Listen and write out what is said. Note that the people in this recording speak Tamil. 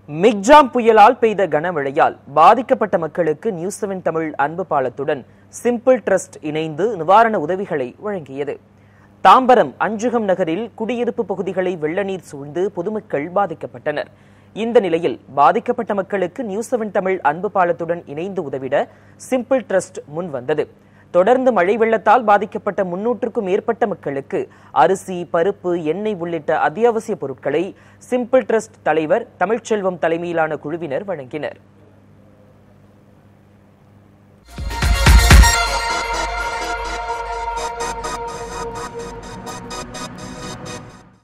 மிக்ஜாம் புயலால் பெய்த கனமழையால் பாதிக்கப்பட்ட மக்களுக்கு நியூஸ் செவன் தமிழ் அன்பு பாலத்துடன் சிம்பிள் ட்ரஸ்ட் இணைந்து நிவாரண உதவிகளை வழங்கியது தாம்பரம் அஞ்சுகம் நகரில் குடியிருப்பு பகுதிகளை வெள்ள நீர் சூழ்ந்து பொதுமக்கள் பாதிக்கப்பட்டனர் இந்த நிலையில் பாதிக்கப்பட்ட மக்களுக்கு நியூஸ் செவன் தமிழ் அன்பு பாலத்துடன் இணைந்து உதவிட சிம்பிள் ட்ரஸ்ட் முன் வந்தது தொடர்ந்து மழை வெள்ளத்தால் பாதிக்கப்பட்ட முன்னூற்றுக்கும் மேற்பட்ட மக்களுக்கு அரிசி பருப்பு எண்ணெய் உள்ளிட்ட அத்தியாவசிய பொருட்களை சிம்பிள் ட்ரஸ்ட் தலைவர் தமிழ்ச்செல்வம் தலைமையிலான குழுவினர் வழங்கினர்